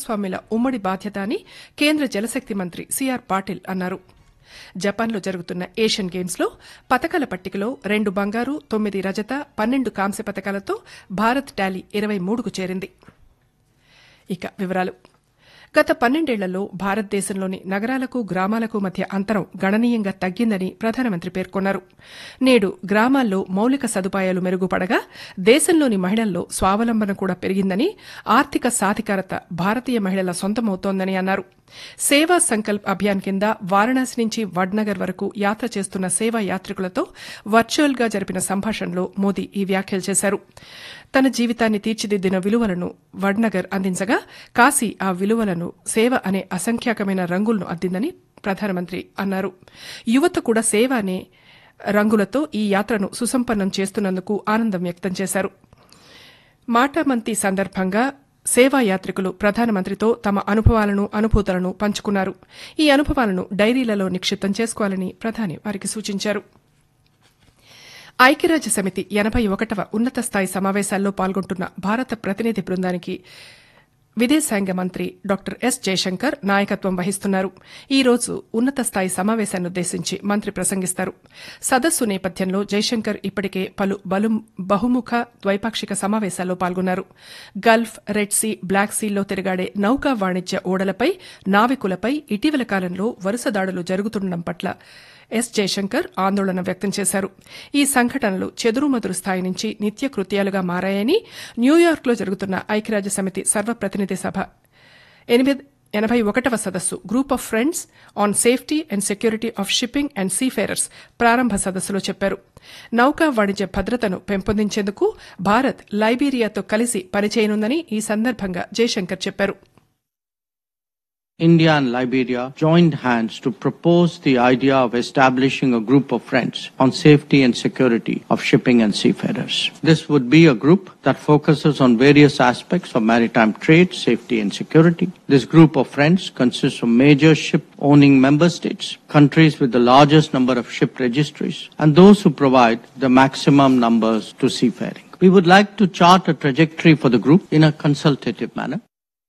భాగస్వామ్యుల ఉమ్మడి బాధ్యత అని కేంద్ర జలశక్తి మంత్రి సిఆర్ పాటిల్ అన్నారు జపాన్లో జరుగుతున్న ఏషియన్ గేమ్స్ లో పతకాల పట్టికలో రెండు బంగారు తొమ్మిది రజత పన్నెండు కాంస్య పతకాలతో భారత్ టాలీ ఇరవై మూడుకు చేరింది ఇక వివరాలు గత పన్నెండేళ్లలో భారతదేశంలోని నగరాలకు గ్రామాలకు మధ్య అంతరం గణనీయంగా తగ్గిందని ప్రధానమంత్రి పేర్కొన్నారు నేడు గ్రామాల్లో మౌలిక సదుపాయాలు మెరుగుపడగా దేశంలోని మహిళల్లో స్వావలంబన కూడా పెరిగిందని ఆర్థిక సాధికారత భారతీయ మహిళల సొంతమవుతోందని అన్నారు సేవా సంకల్ప్ అభియాన్ కింద వారణాసి నుంచి వడ్నగర్ వరకు యాత్ర చేస్తున్న సేవా యాత్రికులతో వర్చువల్ గా జరిపిన సంభాషణలో మోదీ ఈ వ్యాఖ్యలు చేశారు తన జీవితాన్ని తీర్చిదిద్దిన విలువలను వడ్నగర్ అందించగా కాశీ ఆ విలువలను సేవ అనే అసంఖ్యాకమైన రంగులను అద్దిందని ప్రధానమంత్రి అన్నారు యువత కూడా సేవ అనే రంగులతో ఈ యాత్రను సుసంపన్నం చేస్తున్నందుకు ఆనందం వ్యక్తం చేశారు మాటామంతి సందర్భంగా సేవా యాత్రికులు ప్రధానమంత్రితో తమ అనుభవాలను అనుభూతులను పంచుకున్నారు ఈ అనుభవాలను డైరీలలో నిక్షిప్తం చేసుకోవాలని ప్రధాని వారికి సూచించారు ఐక్యరాజ్య సమితి ఎనబై ఒకటవ ఉన్నత స్థాయి సమావేశాల్లో పాల్గొంటున్న భారత ప్రతినిధి బృందానికి విదేశాంగ మంత్రి డాక్టర్ ఎస్ జయశంకర్ నాయకత్వం వహిస్తున్నారు ఈ రోజు ఉన్నత స్థాయి సమావేశాన్నుద్దేశించి మంత్రి ప్రసంగిస్తారు సదస్సు నేపథ్యంలో జయశంకర్ ఇప్పటికే పలు బలు బహుముఖ ద్వైపాక్షిక సమావేశాల్లో పాల్గొన్నారు గల్ఫ్ రెడ్ సీ బ్లాక్ సీల్లో తిరగాడే నౌకా వాణిజ్య ఓడలపై నావికులపై ఇటీవల కాలంలో వరుస దాడులు జరుగుతుండడం పట్ల ఎస్ జయశంకర్ ఆందోళన వ్యక్తం చేశారు ఈ సంఘటనలు చెదురుమదురు స్థాయి నుంచి నిత్యకృత్యాలుగా మారాయని న్యూయార్క్లో జరుగుతున్న ఐక్యరాజ్య సమితి సర్వప్రతినిధి సభ ఎనిమిది ఎనబై ఒకటవ సదస్సు group of friends on safety and security of shipping and seafarers ప్రారంభ సదస్సులో చెప్పారు నౌకా వాణిజ్య భద్రతను పెంపొందించేందుకు భారత్ లైబీరియాతో కలిసి పనిచేయనుందని ఈ సందర్భంగా జయశంకర్ చెప్పారు India and Liberia joined hands to propose the idea of establishing a group of friends on safety and security of shipping and seafarers. This would be a group that focuses on various aspects of maritime trade, safety and security. This group of friends consists of major ship owning member states, countries with the largest number of ship registries, and those who provide the maximum numbers to seafaring. We would like to chart a trajectory for the group in a consultative manner.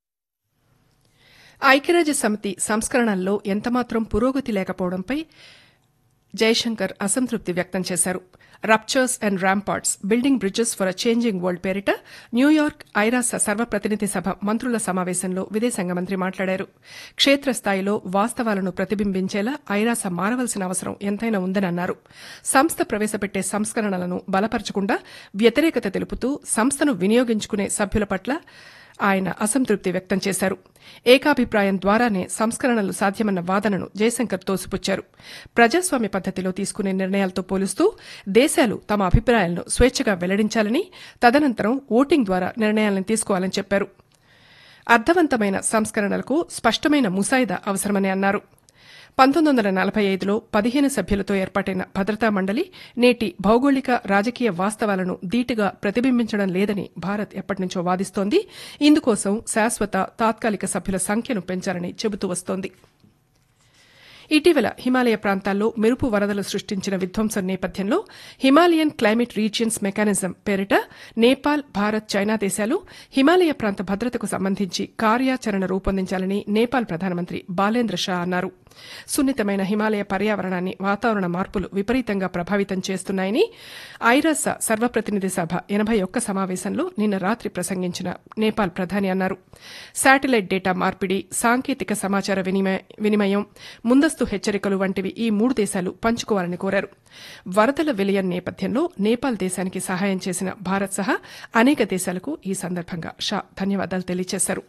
ఐక్యరాజ్య సమితి సంస్కరణల్లో ఎంతమాత్రం పురోగతి లేకపోవడంపై జయశంకర్ అసంతృప్తి వ్యక్తం చేశారు ruptures and ramparts building bridges for a changing world పేరిట New York ఐరాస సర్వప్రతినిధి సభ మంత్రుల సమావేశంలో విదేశాంగ మంత్రి మాట్లాడారు క్షేత్రస్థాయిలో వాస్తవాలను ప్రతిబింబించేలా ఐరాస మారవలసిన అవసరం ఎంతైనా ఉందని అన్నారు సంస్థ ప్రవేశపెట్టే సంస్కరణలను బలపరచకుండా వ్యతిరేకత తెలుపుతూ సంస్థను వినియోగించుకునే సభ్యుల పట్ల ఆయన అసంతృప్తి వ్యక్తం చేశారు ఏకాభిప్రాయం ద్వారానే సంస్కరణలు సాధ్యమన్న వాదనను జయశంకర్ తోసిపుచ్చారు ప్రజాస్వామ్య పద్దతిలో తీసుకునే నిర్ణయాలతో పోలుస్తూ దేశాలు తమ అభిప్రాయాలను స్వేచ్ఛగా వెల్లడించాలని తదనంతరం ఓటింగ్ ద్వారా నిర్ణయాలను తీసుకోవాలని చెప్పారు అర్థవంతమైన సంస్కరణలకు స్పష్టమైన ముసాయిదా అవసరమని అన్నారు పంతొమ్మిది వందల నలభై ఐదులో పదిహేను సభ్యులతో ఏర్పాటైన భద్రతా మండలి నేటి భౌగోళిక రాజకీయ వాస్తవాలను ధీటుగా ప్రతిబింబించడం లేదని భారత్ ఎప్పటినుంచో వాదిస్తోంది ఇందుకోసం శాశ్వత తాత్కాలిక సభ్యుల సంఖ్యను పెంచాలని చెబుతూ వస్తోంది ఇటీవల హిమాలయ ప్రాంతాల్లో మెరుపు వరదలు సృష్టించిన విధ్వంసం నేపథ్యంలో హిమాలయన్ క్లైమేట్ రీజియన్స్ మెకానిజం పేరిట నేపాల్ భారత్ చైనా దేశాలు హిమాలయ ప్రాంత భద్రతకు సంబంధించి కార్యాచరణ రూపొందించాలని నేపాల్ ప్రధానమంత్రి బాలేంద్ర షా అన్నారు సున్నితమైన హిమాలయ పర్యావరణాన్ని వాతావరణ మార్పులు విపరీతంగా ప్రభావితం చేస్తున్నాయని ఐరాస సర్వప్రతినిధి సభ ఎనబై ఒక్క సమావేశంలో నిన్న రాత్రి ప్రసంగించిన నేపాల్ ప్రధాని అన్నారు శాటిలైట్ డేటా మార్పిడి సాంకేతిక సమాచార వినిమయం ముందస్తు హెచ్చరికలు వంటివి ఈ మూడు దేశాలు పంచుకోవాలని కోరారు వరదల విలయం నేపథ్యంలో నేపాల్ దేశానికి సహాయం చేసిన భారత్ సహా అనేక దేశాలకు ఈ సందర్భంగా షా ధన్యవాదాలు తెలియజేశారు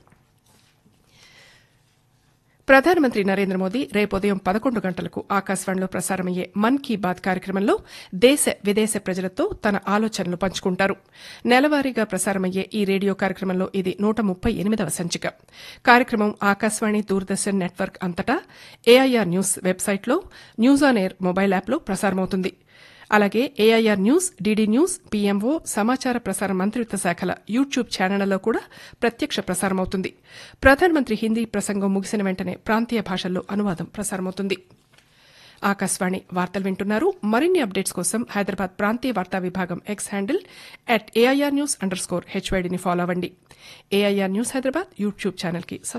ప్రధానమంత్రి నరేంద్ర మోదీ రేపు ఉదయం పదకొండు గంటలకు ఆకాశవాణిలో ప్రసారమయ్యే మన్ కీ బాత్ కార్యక్రమంలో దేశ విదేశ ప్రజలతో తన ఆలోచనలు పంచుకుంటారు నెలవారీగా ప్రసారమయ్యే ఈ రేడియో కార్యక్రమంలో ఇది నూట ముప్పై ఎనిమిదవ సంచిక కార్యక్రమం ఆకాశవాణి దూరదర్శన్ నెట్వర్క్ అంతటా ఏఐఆర్ న్యూస్ వెబ్సైట్లో న్యూస్ ఆన్ ఎయిర్ మొబైల్ యాప్లో ప్రసారమవుతుంది అలాగే AIR news DD news PMO సమాచార ప్రసార మంత్రిత్వ శాఖల యూట్యూబ్ ఛానళ్లలో కూడా ప్రత్యక్ష ప్రసారమవుతుంది ప్రధానమంత్రి హిందీ ప్రసంగం ముగిసిన వెంటనే ప్రాంతీయ భాషల్లో అనువాదం ప్రసారమవుతుంది ఆకాశవాణి వార్తలు వింటున్నారు మరిన్ని అప్డేట్స్ కోసం హైదరాబాద్ ప్రాంతీయ వార్తా విభాగం X handle at AIR news underscore హెచ్వైడీని ఫాలో అవ్వండి ఏఐఆర్ న్యూస్ హైదరాబాద్ యూట్యూబ్ ఛానల్కి